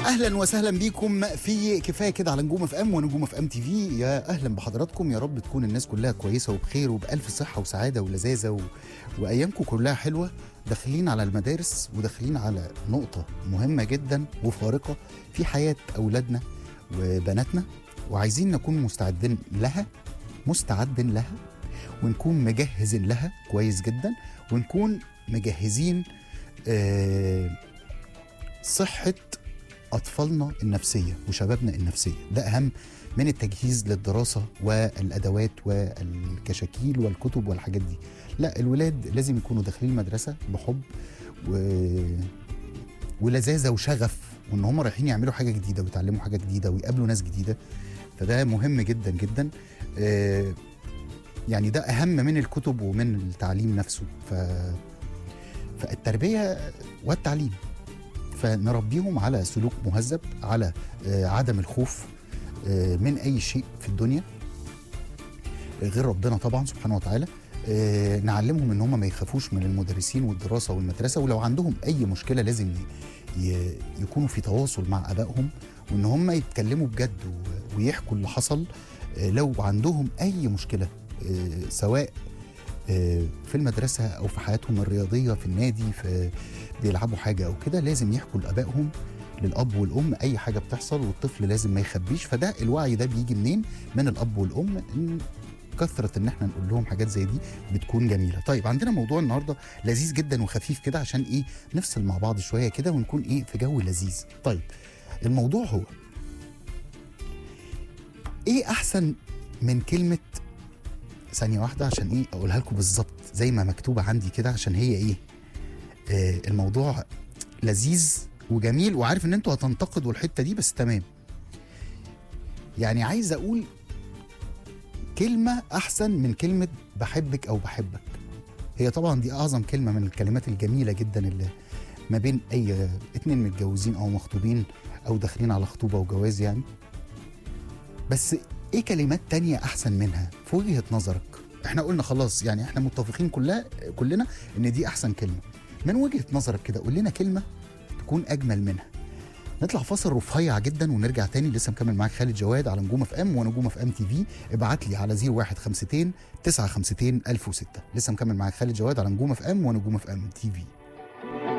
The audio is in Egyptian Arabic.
اهلا وسهلا بيكم في كفايه كده على نجوم اف ام ونجوم اف ام تي في يا اهلا بحضراتكم يا رب تكون الناس كلها كويسه وبخير وبالف صحه وسعاده ولذاذه و... وايامكم كلها حلوه داخلين على المدارس وداخلين على نقطه مهمه جدا وفارقه في حياه اولادنا وبناتنا وعايزين نكون مستعدين لها مستعدين لها ونكون مجهزين لها كويس جدا ونكون مجهزين آه صحه اطفالنا النفسيه وشبابنا النفسيه ده اهم من التجهيز للدراسه والادوات والكشاكيل والكتب والحاجات دي لا الولاد لازم يكونوا داخلين المدرسه بحب و... ولذاذه وشغف وان هم رايحين يعملوا حاجه جديده ويتعلموا حاجه جديده ويقابلوا ناس جديده فده مهم جدا جدا آه، يعني ده اهم من الكتب ومن التعليم نفسه ف فالتربيه والتعليم فنربيهم على سلوك مهذب على آه، عدم الخوف آه، من اي شيء في الدنيا آه، غير ربنا طبعا سبحانه وتعالى آه، نعلمهم ان هم ما يخافوش من المدرسين والدراسه والمدرسه ولو عندهم اي مشكله لازم ي- ي- يكونوا في تواصل مع ابائهم وان هم يتكلموا بجد و- ويحكوا اللي حصل آه، لو عندهم اي مشكله آه، سواء آه، في المدرسه او في حياتهم الرياضيه في النادي في بيلعبوا حاجه او كده لازم يحكوا لابائهم للاب والام اي حاجه بتحصل والطفل لازم ما يخبيش فده الوعي ده بيجي منين من الاب والام ان كثره ان احنا نقول لهم حاجات زي دي بتكون جميله طيب عندنا موضوع النهارده لذيذ جدا وخفيف كده عشان ايه نفصل مع بعض شويه كده ونكون ايه في جو لذيذ طيب الموضوع هو ايه احسن من كلمه ثانيه واحده عشان ايه اقولها لكم بالظبط زي ما مكتوبه عندي كده عشان هي ايه آه الموضوع لذيذ وجميل وعارف ان انتوا هتنتقدوا الحته دي بس تمام يعني عايز اقول كلمه احسن من كلمه بحبك او بحبك هي طبعا دي اعظم كلمه من الكلمات الجميله جدا اللي ما بين اي اتنين متجوزين او مخطوبين او داخلين على خطوبه وجواز يعني بس ايه كلمات تانية احسن منها في وجهه نظرك احنا قلنا خلاص يعني احنا متفقين كلها كلنا ان دي احسن كلمه من وجهه نظرك كده قول لنا كلمه تكون اجمل منها نطلع فاصل رفيع جدا ونرجع تاني لسه مكمل معاك خالد جواد على نجوم اف ام ونجوم اف ام تي في ابعت لي على 0152 952 1006 لسه مكمل معاك خالد جواد على نجوم اف ام ونجوم اف ام تي في